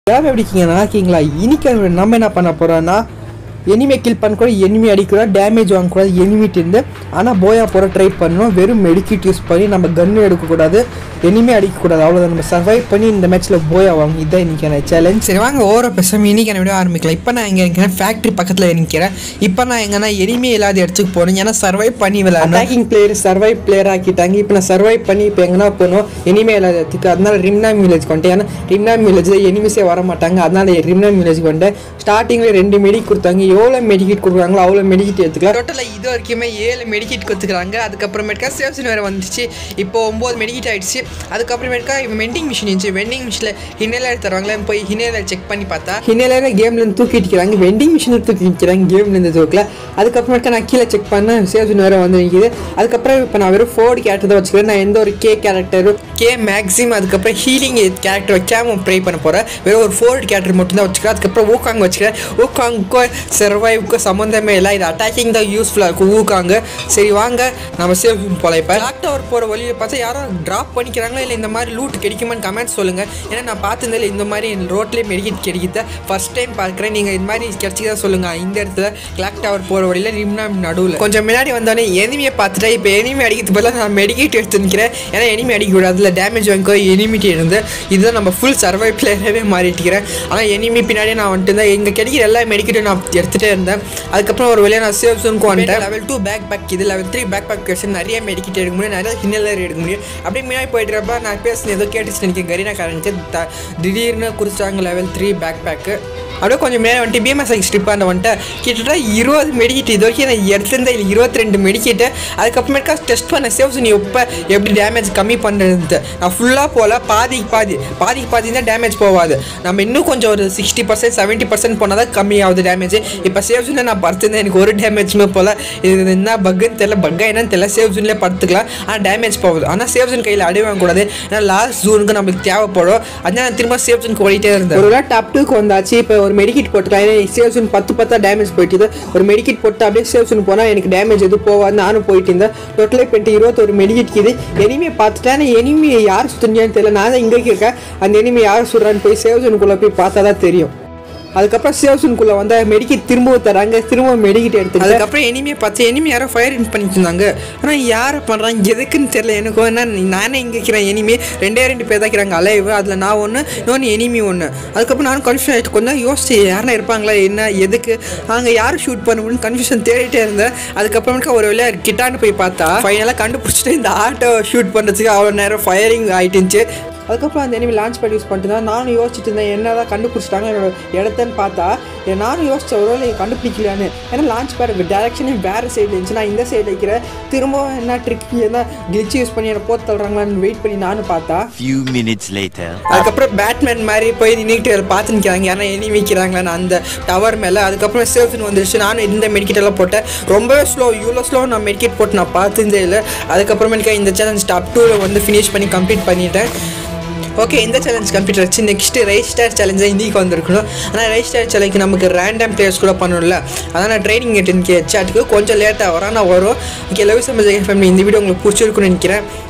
எல்லாமே எப்படி இருக்கீங்க நல்லா இருக்கீங்களா இன்னைக்கு நம்ம என்ன பண்ண போகிறோம்னா எனிமே கில் பண்ணக்கூடாது எனிமி அடிக்கூடாது டேமேஜ் வாங்கக்கூடாது எனிமிட்டு இருந்து ஆனால் போயா போகிற ட்ரை பண்ணணும் வெறும் மெடிக்கிட் யூஸ் பண்ணி நம்ம கன்று எடுக்கக்கூடாது எனிமே அடிக்கக்கூடாது அவ்வளோதான் நம்ம சர்வைவ் பண்ணி இந்த மேட்ச்சில் போயா வாங்கணும் இதுதான் இன்னைக்கான சேலஞ்ச் சரி வாங்க ஓர பேசாம இன்னைக்கான வீடியோ ஆரம்பிக்கலாம் இப்போ நான் எங்கே இருக்கேன் ஃபேக்ட்ரி பக்கத்தில் நிற்கிறேன் இப்போ நான் எங்கன்னா எனிமே இல்லாத இடத்துக்கு போகணும் ஏன்னா சர்வைவ் பண்ணி விளையாடணும் அட்டாக்கிங் பிளேயர் சர்வைவ் பிளேயர் ஆக்கிட்டாங்க இப்போ நான் சர்வைவ் பண்ணி இப்போ எங்கன்னா போகணும் எனிமே இல்லாத இடத்துக்கு அதனால ரிம்னாம் வில்லேஜ் கொண்டேன் ஏன்னா ரிம்னாம் வில்லேஜில் எனிமிஸே வர மாட்டாங்க அதனால ரிம்னாம் வில்லேஜ் கொண்டேன் ஸ்டார்டிங்கில் ரெண்டு மெடிக் கொடுத்தாங்க எவ்வளோ மெடிக்கிட் கொடுக்குறாங்களோ அவ்வளோ மெடிக்கிட் எடுத்துக்கலாம் டோட்டலாக இது வரைக்குமே ஏழு மெடிக்கிட் கொடுத்துக்கிறாங்க அதுக்கப்புறமேட்டுக்கா சேவ்ஸின் வேறு வந்துச்சு இப்போ ஒம்பது மெடிக்கிட் ஆயிடுச்சு அதுக்கப்புறமேட்டுக்கா வெண்டிங் மிஷின் இருந்துச்சு வெண்டிங் மிஷினில் ஹினேலர் தருவாங்களே போய் ஹினேலர் செக் பண்ணி பார்த்தா ஹினேலர் கேம்லேருந்து தூக்கிட்டு இருக்கிறாங்க வெண்டிங் மிஷினில் தூக்கி நிற்கிறாங்க கேம்லேருந்து தூக்கல அதுக்கப்புறமேட்டுக்கா நான் கீழே செக் பண்ணேன் சேவ்ஸின் வேறு வந்து நிற்கிது அதுக்கப்புறம் இப்போ நான் வெறும் ஃபோர்டு கேரக்டர் தான் வச்சுக்கிறேன் நான் எந்த ஒரு கே கேரக்டரும் கே மேக்ஸிம் அதுக்கப்புறம் ஹீலிங் கேரக்டர் வைக்காம ப்ரே பண்ண போகிறேன் வெறும் ஒரு ஃபோர்டு கேரக்டர் மட்டும் தான் வச்சுக்கிறேன் அதுக்கப்புறம் ஊக்காங்க வச்சுக்கிறேன் ஊக்காங்குக்கும் சர்வைவுக்கும் சம்மந்தமே இல்லை இது அட்டாக்கிங் தான் யூஸ்ஃபுல்லாக இருக்கும் ஊக்காங்க சரி வாங்க நம்ம சேவ் போல இப்போ கிளாக் டவர் போகிற வழியில் பார்த்தா யாரும் ட்ராப் பண்ணிக்கிறாங்களா இல்லை இந்த மாதிரி லூட் கிடைக்குமான்னு கமெண்ட் சொல்லுங்கள் ஏன்னா நான் பார்த்ததில்ல இந்த மாதிரி ரோட்லேயே மெடிக்கிட் கிடைக்குது ஃபர்ஸ்ட் டைம் பார்க்குறேன் நீங்கள் இந்த மாதிரி கிடைச்சிதா சொல்லுங்கள் இந்த இடத்துல கிளாக் டவர் போகிற வழியில் ரிம்னா நடுவில் கொஞ்சம் முன்னாடி வந்தோடனே எனிமியை பார்த்துட்டேன் இப்போ எனிமி அடிக்கிறது பதிலாக நான் மெடிக்கேட் எடுத்து நிற்கிறேன் ஏன்னா எனிமி அடிக்கக்கூடாது அதில் டேமேஜ் வாங்கிக்கோ எனிமிட்டி இருந்து இதுதான் நம்ம ஃபுல் சர்வை பிளேயராகவே மாறிட்டுக்கிறேன் ஆனால் எனிமி பின்னாடியே நான் வந்துட்டு இருந்தேன் எங்கள் கிடைக்கிற எல்லா மெடிக்கேட்டும் நான் எடுத்துகிட்டே இருந்தேன் அதுக்கப்புறம் ஒரு வழியாக நான் சேவ் ஜோனுக்கு வந்துட்டேன் லெவல் டூ பேக் பேக் இது level three bag bag question நிறைய மெடிக்கேட் எடுக்க முடியும் நிறைய ஹின்னலர் எடுக்க முடியும் அப்படியே முன்னாடி போயிட்டுறப்ப நான் பேசுனது ஏதோ கேட்டுச்சு நினைக்கிறேன் கரீனாக்காரனுக்கு த திடீர்னு குறிச்சாங்க லெவல் த்ரீ பேக் பேக்கு அப்படியே கொஞ்சம் மேலே வந்துட்டு பிஎம்எஸ் ஸ்ட்ரிப் அந்த வந்துட்டு கிட்டத்தட்ட இருபது மெடிக்கெட் இது வரைக்கும் நான் எடுத்திருந்தேன் இல்லை இருபத்தி ரெண்டு மெடிக்கெட்டு அதுக்கப்புறமேட்டுக்கா டெஸ்ட் பண்ண சேவ்ஸ் நீ எப்போ எப்படி டேமேஜ் கம்மி பண்ணுறது நான் ஃபுல்லாக போகல பாதிக்கு பாதி பாதிக்கு பாதி தான் டேமேஜ் போகாது நம்ம இன்னும் கொஞ்சம் ஒரு சிக்ஸ்டி பர்சன்ட் செவன்ட்டி பர்சன்ட் போனால் தான் கம்மி ஆகுது டேமேஜ் இப்போ சேவ்ஸில் நான் படுத்திருந்தேன் எனக்கு ஒரு டேமேஜுமே போகல இது என்ன பக்குன்னு தெரியல பக்கா என்னன்னு தெரியல சேவ் ஜூன்லேயே படுத்துக்கலாம் ஆனால் டேமேஜ் போகுது ஆனால் சேவ் ஜூன் கையில் அடி வாங்கக்கூடாது ஏன்னா லாஸ்ட் ஜூனுக்கு நம்மளுக்கு தேவைப்படும் அதனால நான் திரும்ப சேவ் ஜூனுக்கு ஓடிட்டே இருந்தேன் ஒரு டாப் டூக்கு வந்தாச்சு இப்போ ஒரு மெடிக்கிட் போட்டுக்கலாம் ஏன்னா சேவ் ஜூன் பத்து பத்தா டேமேஜ் போயிட்டு ஒரு மெடிக்கிட் போட்டு அப்படியே சேவ் ஜூன் போனால் எனக்கு டேமேஜ் எதுவும் போகாது நானும் போயிட்டு இருந்தேன் டோட்டலாக இப்போ இருபத்தொரு மெடிக்கிட் இது எனிமியை பார்த்துட்டேன் எனிமி யார் சுற்றுஞ்சான்னு தெரியல நான் தான் இங்கே இருக்கேன் அந்த எனிமி யார் சுடுறான்னு போய் சேவ் ஜூனுக்குள்ளே போய் பார்த்தா தான் தெரியும் அதுக்கப்புறம் சேவ்ஸுக்குள்ளே வந்த மெடிக்கிட் திரும்பவும் தராங்க திரும்ப மெடிக்கிட் எடுத்து அதுக்கப்புறம் எனிமியை பார்த்து எனிமி யாரோ ஃபயர் இன் பண்ணிட்டு இருந்தாங்க ஆனால் யாரை பண்ணுறாங்க எதுக்குன்னு தெரியல எனக்கும் என்ன நானே இங்கே இருக்கிறேன் எனிமி ரெண்டே ரெண்டு பேர் தான் இருக்கிறாங்க அலைவு அதில் நான் ஒன்று இன்னொன்று எனிமி ஒன்று அதுக்கப்புறம் நானும் கன்ஃபியூஷன் ஆகிட்டு கொஞ்சம் யோசிச்சு யாரா இருப்பாங்களா என்ன எதுக்கு அங்கே யார் ஷூட் பண்ண முடியும்னு கன்ஃபியூஷன் தேடிட்டே இருந்தேன் அதுக்கப்புறமேட்டுக்கா ஒரு வேலையா கிட்டான்னு போய் பார்த்தா ஃபைனலாக கண்டுபிடிச்சிட்டு இந்த ஆட்டோ ஷூட் பண்ணுறதுக்கு அவ்வளோ நேரம் ஃபயரிங் ஆகிட்டுச்சு அதுக்கப்புறம் அந்த எனிமி லான்ச் பேட் யூஸ் பண்ணிட்டு தான் நானும் யோசிச்சுட்டு இருந்தேன் என்ன தான் கண்டுபிடிச்சிட்டாங்க என்னோட இடத்தன்னு பார்த்தா ஏ, நானும் யோசிச்சேன் ஒரு வேலை கண்டுபிடிக்கலான்னு ஏன்னா லான்ச் பேட் டேரக்ஷனே வேறு சைடு இருந்துச்சு நான் இந்த சைடு வைக்கிறேன் திரும்பவும் என்ன ட்ரிக் என்ன கிளிச் யூஸ் பண்ணி என்னை போத்து தள்ளுறாங்களான்னு வெயிட் பண்ணி நானும் பார்த்தா Few minutes later. அதுக்கப்புறம் பேட்மேன் மாதிரி போய் நின்றுட்டு பார்த்து நிற்கிறாங்க யாரா எனி வைக்கிறாங்களான்னு அந்த டவர் மேலே அதுக்கப்புறம் சேஃப்னு வந்துருச்சு நானும் இந்த மெடிக்கெட் எல்லாம் போட்டேன் ரொம்பவே ஸ்லோ இவ்வளோ ஸ்லோ நான் மெடிக்கெட் போட்டு நான் பார்த்ததே இல்லை அதுக்கப்புறமேட்டுக்கா இந்த சேலஞ்ச் டாப் டூவில் வந்து ஃபினிஷ் பண்ணி கம்ப்ளீட் பண்ணிட்டேன் ஓகே இந்த சேலஞ்ச் கம்ப்ளீட் ஆச்சு நெக்ஸ்ட் ரைஸ் ஸ்டார் சேலஞ்சாக இன்றைக்கி வந்திருக்கணும் ஆனால் ரைஸ் ஸ்டார் சேலஞ்சுக்கு நமக்கு ரேண்டம் பிளேயர்ஸ் கூட பண்ணணும்ல அதான் நான் ட்ரைனிங் கேட்டு சாட்டுக்கு கொஞ்சம் லேட்டாக வரும் ஆனால் வரும் ஓகே லவ் சம்பஜ் ஃபேமிலி இந்த வீடியோ உங்களுக்கு பிடிச்சிருக்குன்னு நினைக்கிறேன்